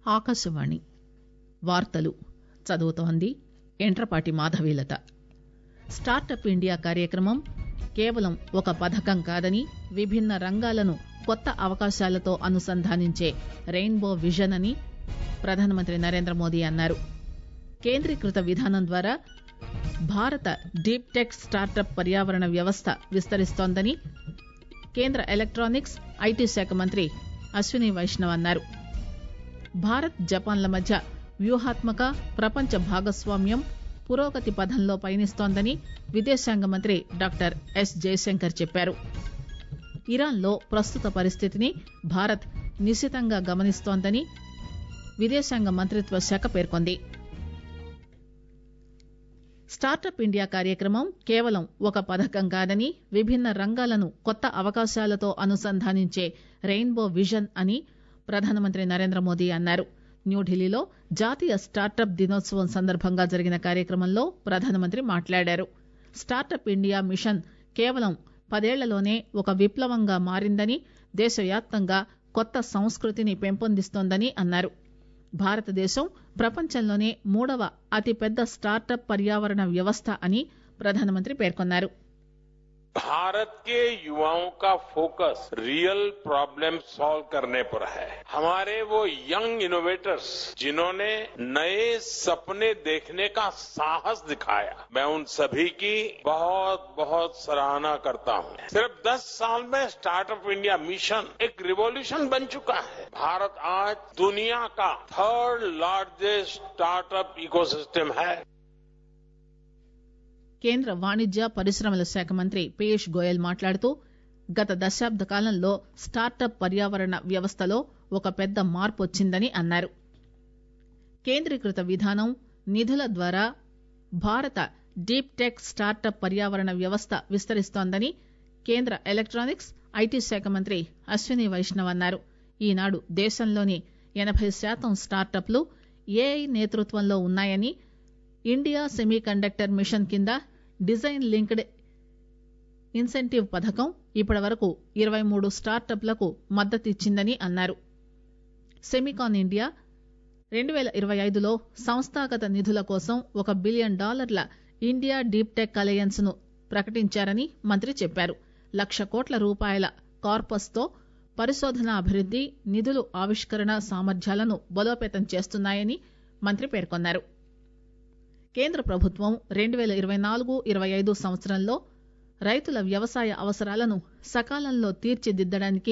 ఆకాశవాణి వార్తలు చదువుతోంది ఎంట్రపాటి మాధవీలత స్టార్టప్ ఇండియా కార్యక్రమం కేవలం ఒక పథకం కాదని విభిన్న రంగాలను కొత్త అవకాశాలతో అనుసంధానించే రెయిన్బో విజన్ అని ప్రధానమంత్రి నరేంద్రమోదీ అన్నారు కేంద్రీకృత విధానం ద్వారా భారత డీప్ టెక్ స్టార్టప్ పర్యావరణ వ్యవస్థ విస్తరిస్తోందని కేంద్ర ఎలక్టానిక్స్ ఐటీ శాఖ మంత్రి అశ్విని వైష్ణవ్ అన్నారు భారత్ జపాన్ల మధ్య వ్యూహాత్మక ప్రపంచ భాగస్వామ్యం పురోగతి పథంలో పయనిస్తోందని విదేశాంగ మంత్రి డాక్టర్ ఎస్ జయశంకర్ చెప్పారు ఇరాన్లో ప్రస్తుత పరిస్థితిని భారత్ నిశితంగా గమనిస్తోందని విదేశాంగ మంత్రిత్వ శాఖ పేర్కొంది స్టార్టప్ ఇండియా కార్యక్రమం కేవలం ఒక పథకం కాదని విభిన్న రంగాలను కొత్త అవకాశాలతో అనుసంధానించే రెయిన్బో విజన్ అని ప్రధానమంత్రి నరేంద్రమోదీ అన్నారు న్యూఢిల్లీలో జాతీయ స్టార్టప్ దినోత్సవం సందర్భంగా జరిగిన కార్యక్రమంలో ప్రధానమంత్రి మాట్లాడారు స్టార్టప్ ఇండియా మిషన్ కేవలం పదేళ్లలోనే ఒక విప్లవంగా మారిందని దేశవ్యాప్తంగా కొత్త సంస్కృతిని పెంపొందిస్తోందని అన్నారు భారతదేశం ప్రపంచంలోనే మూడవ అతిపెద్ద స్టార్టప్ పర్యావరణ వ్యవస్థ అని ప్రధానమంత్రి పేర్కొన్నారు भारत के युवाओं का फोकस रियल प्रॉब्लम सॉल्व करने पर है हमारे वो यंग इनोवेटर्स जिन्होंने नए सपने देखने का साहस दिखाया मैं उन सभी की बहुत बहुत सराहना करता हूं सिर्फ 10 साल में स्टार्टअप इंडिया मिशन एक रिवॉल्यूशन बन चुका है भारत आज दुनिया का थर्ड लार्जेस्ट स्टार्टअप इकोसिस्टम है కేంద్ర వాణిజ్య పరిశ్రమల శాఖ మంత్రి పీయూష్ గోయల్ మాట్లాడుతూ గత దశాబ్ద కాలంలో స్టార్టప్ పర్యావరణ వ్యవస్థలో ఒక పెద్ద మార్పు వచ్చిందని అన్నారు కేంద్రీకృత విధానం నిధుల ద్వారా భారత డీప్ టెక్ స్టార్టప్ పర్యావరణ వ్యవస్థ విస్తరిస్తోందని కేంద్ర ఎలక్టానిక్స్ ఐటీ శాఖ మంత్రి అశ్విని వైష్ణవ్ అన్నారు ఈనాడు దేశంలోని ఎనబై శాతం స్టార్టప్లు ఏఐ నేతృత్వంలో ఉన్నాయని ఇండియా సెమీ కండక్టర్ మిషన్ కింద డిజైన్ లింక్డ్ ఇన్సెంటివ్ పథకం ఇప్పటి వరకు ఇరవై మూడు స్టార్టప్లకు మద్దతిచ్చిందని అన్నారు సెమికాన్ ఇండియా రెండు పేల ఇరవై ఐదులో సంస్థాగత నిధుల కోసం ఒక బిలియన్ డాలర్ల ఇండియా డీప్ టెక్ అలయన్స్ ను ప్రకటించారని మంత్రి చెప్పారు లక్ష కోట్ల రూపాయల కార్పస్ తో పరిశోధన అభివృద్ది నిధులు ఆవిష్కరణ సామర్థ్యాలను బలోపేతం చేస్తున్నాయని మంత్రి పేర్కొన్నారు కేంద్ర ప్రభుత్వం రెండు పేల ఇరవై నాలుగు ఇరవై ఐదు సంవత్సరంలో రైతుల వ్యవసాయ అవసరాలను సకాలంలో తీర్చిదిద్దడానికి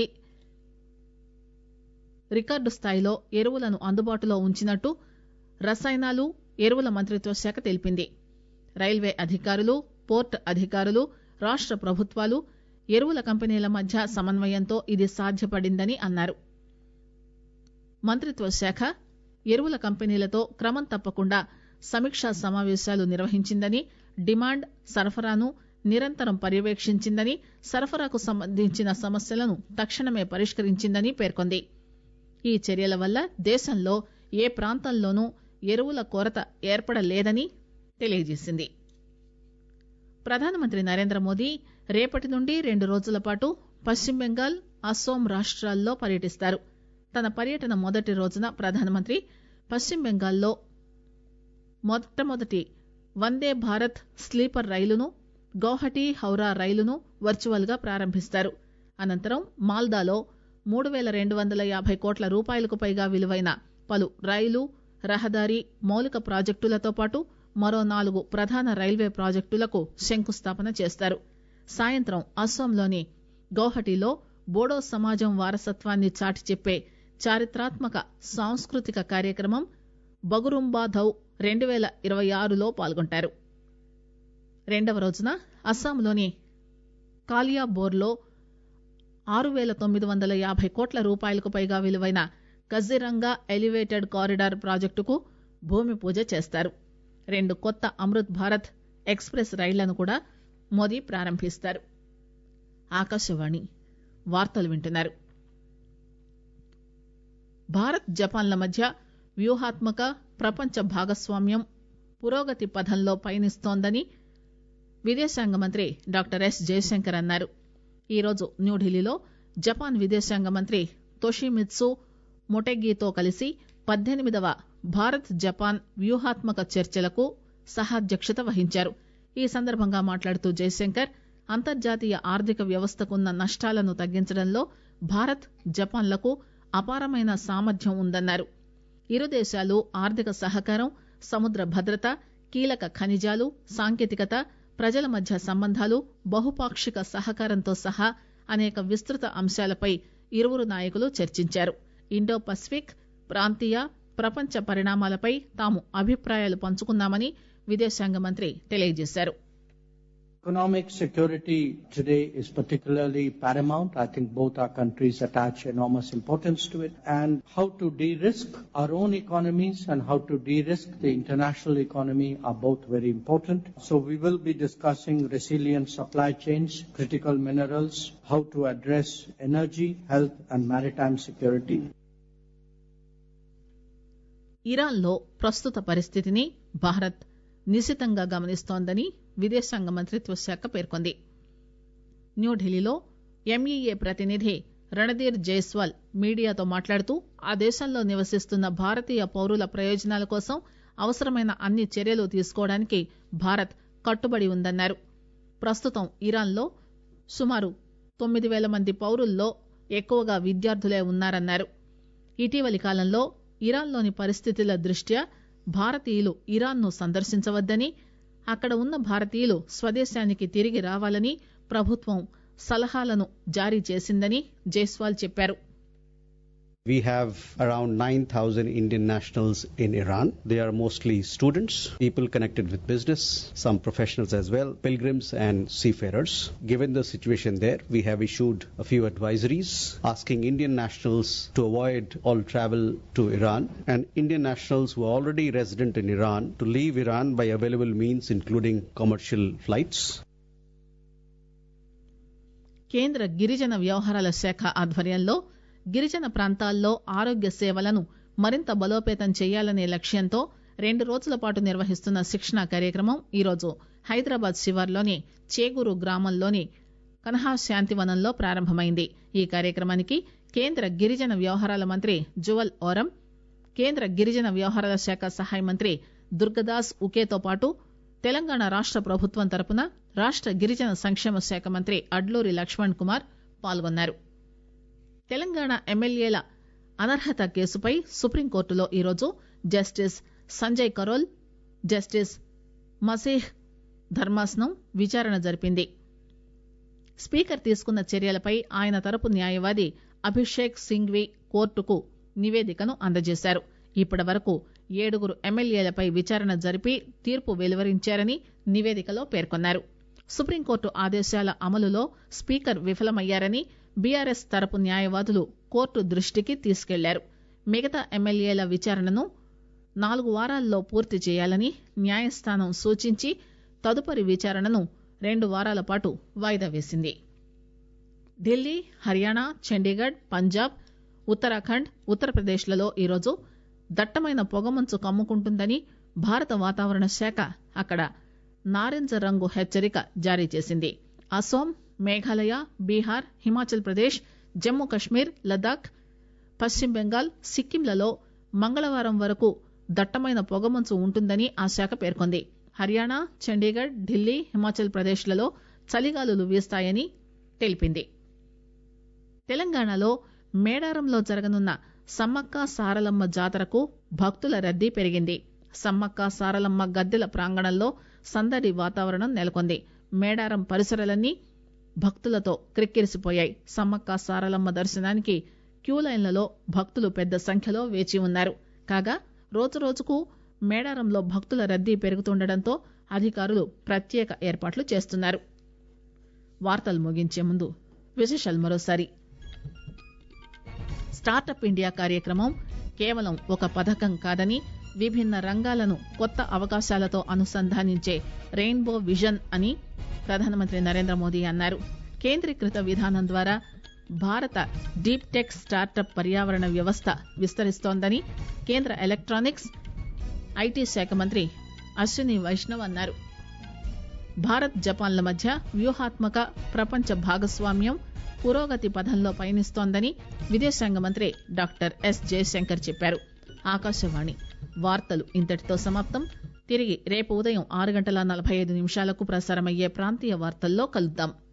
రికార్డు స్థాయిలో ఎరువులను అందుబాటులో ఉంచినట్టు రసాయనాలు ఎరువుల మంత్రిత్వ శాఖ తెలిపింది రైల్వే అధికారులు పోర్ట్ అధికారులు రాష్ట ప్రభుత్వాలు ఎరువుల కంపెనీల మధ్య సమన్వయంతో ఇది సాధ్యపడిందని అన్నారు మంత్రిత్వ శాఖ ఎరువుల కంపెనీలతో క్రమం తప్పకుండా సమీక్షా సమావేశాలు నిర్వహించిందని డిమాండ్ సరఫరాను నిరంతరం పర్యవేక్షించిందని సరఫరాకు సంబంధించిన సమస్యలను తక్షణమే పరిష్కరించిందని పేర్కొంది ఈ చర్యల వల్ల దేశంలో ఏ ప్రాంతంలోనూ ఎరువుల కొరత ఏర్పడలేదని తెలియజేసింది ప్రధానమంత్రి నరేంద్ర మోదీ రేపటి నుండి రెండు రోజుల పాటు పశ్చిమ బెంగాల్ అస్సోం రాష్ట్రాల్లో పర్యటిస్తారు తన పర్యటన మొదటి రోజున ప్రధానమంత్రి పశ్చిమ బెంగాల్లో మొట్టమొదటి వందే భారత్ స్లీపర్ రైలును గౌహటి హౌరా రైలును వర్చువల్ గా ప్రారంభిస్తారు అనంతరం మాల్దాలో మూడు పేల రెండు వందల యాభై కోట్ల రూపాయలకు పైగా విలువైన పలు రైలు రహదారి మౌలిక ప్రాజెక్టులతో పాటు మరో నాలుగు ప్రధాన రైల్వే ప్రాజెక్టులకు శంకుస్థాపన చేస్తారు సాయంత్రం అస్సోంలోని గౌహటిలో బోడో సమాజం వారసత్వాన్ని చాటి చెప్పే చారిత్రాత్మక సాంస్కృతిక కార్యక్రమం బగురుంబాధౌ రెండు పేల ఇరవై ఆరులో పాల్గొంటారు రెండవ రోజున అస్సాంలోని కాలియాబోర్లో ఆరు పేల తొమ్మిది వందల యాభై కోట్ల రూపాయలకు పైగా విలువైన కజిరంగా ఎలివేటెడ్ కారిడార్ ప్రాజెక్టుకు భూమి పూజ చేస్తారు రెండు కొత్త అమృత్ భారత్ ఎక్స్ప్రెస్ రైళ్లను కూడా మోదీ ప్రారంభిస్తారు ఆకాశవాణి వార్తలు వింటున్నారు భారత్ జపాన్ల మధ్య వ్యూహాత్మక ప్రపంచ భాగస్వామ్యం పురోగతి పథంలో పయనిస్తోందని విదేశాంగ మంత్రి డాక్టర్ ఎస్ జయశంకర్ అన్నారు ఈరోజు న్యూఢిల్లీలో జపాన్ విదేశాంగ మంత్రి తొషిమిత్సు మొటెగితో కలిసి పద్దెనిమిదవ భారత్ జపాన్ వ్యూహాత్మక చర్చలకు సహాధ్యక్షత వహించారు ఈ సందర్భంగా మాట్లాడుతూ జైశంకర్ అంతర్జాతీయ ఆర్థిక వ్యవస్థకున్న నష్టాలను తగ్గించడంలో భారత్ జపాన్లకు అపారమైన సామర్థ్యం ఉందన్నారు ఇరు దేశాలు ఆర్థిక సహకారం సముద్ర భద్రత కీలక ఖనిజాలు సాంకేతికత ప్రజల మధ్య సంబంధాలు బహుపాక్షిక సహకారంతో సహా అనేక విస్తృత అంశాలపై ఇరువురు నాయకులు చర్చించారు ఇండో పసిఫిక్ ప్రాంతీయ ప్రపంచ పరిణామాలపై తాము అభిప్రాయాలు పంచుకున్నామని విదేశాంగ మంత్రి తెలియజేశారు Economic security today is particularly paramount. I think both our countries attach enormous importance to it. And how to de-risk our own economies and how to de-risk the international economy are both very important. So we will be discussing resilient supply chains, critical minerals, how to address energy, health and maritime security. ఇరాన్లో ప్రస్తుత పరిస్థితిని భారత్ నిశితంగా గమనిస్తోందని విదేశాంగ మంత్రిత్వ శాఖ పేర్కొంది న్యూఢిల్లీలో MEA ప్రతినిధి రణధీర్ జైస్వాల్ మీడియాతో మాట్లాడుతూ ఆ దేశంలో నివసిస్తున్న భారతీయ పౌరుల ప్రయోజనాల కోసం అవసరమైన అన్ని చర్యలు తీసుకోవడానికి భారత్ కట్టుబడి ఉందన్నారు ప్రస్తుతం ఇరాన్లో సుమారు తొమ్మిది పేల మంది పౌరుల్లో ఎక్కువగా విద్యార్థులే ఉన్నారన్నారు ఇటీవలి కాలంలో ఇరాన్లోని పరిస్థితుల దృష్ట్యా భారతీయులు ఇరాన్ను సందర్శించవద్దని అక్కడ ఉన్న భారతీయులు స్వదేశానికి తిరిగి రావాలని ప్రభుత్వం సలహాలను జారీ చేసిందని జైస్వాల్ చెప్పారు We have around 9,000 Indian nationals in Iran. They are mostly students, people connected with business, some professionals as well, pilgrims and seafarers. Given the situation there, we have issued a few advisories asking Indian nationals to avoid all travel to Iran and Indian nationals who are already resident in Iran to leave Iran by available means including commercial flights. కేంద్ర గిరిజన వ్యవహారాల శాఖ ఆధ్వర్యంలో గిరిజన ప్రాంతాల్లో ఆరోగ్య సేవలను మరింత బలోపేతం చేయాలనే లక్ష్యంతో రెండు రోజుల పాటు నిర్వహిస్తున్న శిక్షణ కార్యక్రమం ఈరోజు హైదరాబాద్ శివార్లోని చేగూరు గ్రామంలోని కన్హా శాంతివనంలో ప్రారంభమైంది ఈ కార్యక్రమానికి కేంద్ర గిరిజన వ్యవహారాల మంత్రి జువల్ ఓరం కేంద్ర గిరిజన వ్యవహారాల శాఖ సహాయ మంత్రి దుర్గదాస్ ఉకేతో పాటు తెలంగాణ రాష్ట ప్రభుత్వం తరపున రాష్ట గిరిజన సంక్షేమ శాఖ మంత్రి అడ్లూరి లక్ష్మణ్ కుమార్ పాల్గొన్నారు తెలంగాణ ఎమ్మెల్యేల అనర్హత కేసుపై సుప్రీంకోర్టులో ఈరోజు జస్టిస్ సంజయ్ కరోల్ జస్టిస్ మసీహ్ ధర్మాసనం విచారణ జరిపింది స్పీకర్ తీసుకున్న చర్యలపై ఆయన తరపు న్యాయవాది అభిషేక్ సింఘ్వి కోర్టుకు నివేదికను అందజేశారు ఇప్పటి వరకు ఏడుగురు ఎమ్మెల్యేలపై విచారణ జరిపి తీర్పు వెలువరించారని నివేదికలో పేర్కొన్నారు సుప్రీంకోర్టు ఆదేశాల అమలులో స్పీకర్ విఫలమయ్యారని బీఆర్ఎస్ తరపు న్యాయవాదులు కోర్టు దృష్టికి తీసుకెళ్లారు మిగతా ఎమ్మెల్యేల విచారణను నాలుగు వారాల్లో పూర్తి చేయాలని న్యాయస్థానం సూచించి తదుపరి విచారణను రెండు వారాల పాటు వాయిదా వేసింది ఢిల్లీ హర్యానా చండీగఢ్ పంజాబ్ ఉత్తరాఖండ్ ఉత్తరప్రదేశ్లలో ఈరోజు దట్టమైన పొగమంచు కమ్ముకుంటుందని భారత వాతావరణ శాఖ అక్కడ నారింజ రంగు హెచ్చరిక జారీ చేసింది అసోం మేఘాలయ బీహార్ హిమాచల్ ప్రదేశ్ జమ్మూ కశ్మీర్ లద్దాఖ్ పశ్చిమ బెంగాల్ సిక్కింలలో మంగళవారం వరకు దట్టమైన పొగమంచు ఉంటుందని ఆ శాఖ పేర్కొంది హర్యానా చండీగఢ్ ఢిల్లీ హిమాచల్ ప్రదేశ్లలో చలిగాలులు వీస్తాయని తెలిపింది తెలంగాణలో మేడారంలో జరగనున్న సమ్మక్క సారలమ్మ జాతరకు భక్తుల రద్దీ పెరిగింది సమ్మక్క సారలమ్మ గద్దెల ప్రాంగణంలో సందడి వాతావరణం నెలకొంది మేడారం పరిసరాలన్నీ భక్తులతో క్రిక్కిరిసిపోయాయి సమ్మక్క సారలమ్మ దర్శనానికి క్యూలైన్లలో భక్తులు పెద్ద సంఖ్యలో వేచి ఉన్నారు కాగా రోజురోజుకు మేడారంలో భక్తుల రద్దీ పెరుగుతుండటంతో అధికారులు ప్రత్యేక ఏర్పాట్లు చేస్తున్నారు వార్తలు ముగించే ముందు విశేషాలు మరోసారి స్టార్టప్ ఇండియా కార్యక్రమం కేవలం ఒక పథకం కాదని విభిన్న రంగాలను కొత్త అవకాశాలతో అనుసంధానించే రెయిన్బో విజన్ అని ప్రధానమంత్రి నరేంద్ర మోదీ అన్నారు కేంద్రీకృత విధానం ద్వారా భారత డీప్ టెక్ స్టార్టప్ పర్యావరణ వ్యవస్థ విస్తరిస్తోందని కేంద్ర ఎలక్ట్రానిక్స్ ఐటీ శాఖ మంత్రి అశ్విని వైష్ణవ్ అన్నారు భారత్ జపాన్ల మధ్య వ్యూహాత్మక ప్రపంచ భాగస్వామ్యం పురోగతి పథంలో పయనిస్తోందని విదేశాంగ మంత్రి డాక్టర్ ఎస్ జయశంకర్ చెప్పారు ఆకాశవాణి వార్తలు ఇంతటితో సమాప్తం తిరిగి రేపు ఉదయం ఆరు గంటల నలభై ఐదు నిమిషాలకు ప్రసారమయ్యే ప్రాంతీయ వార్తల్లో కలుద్దాం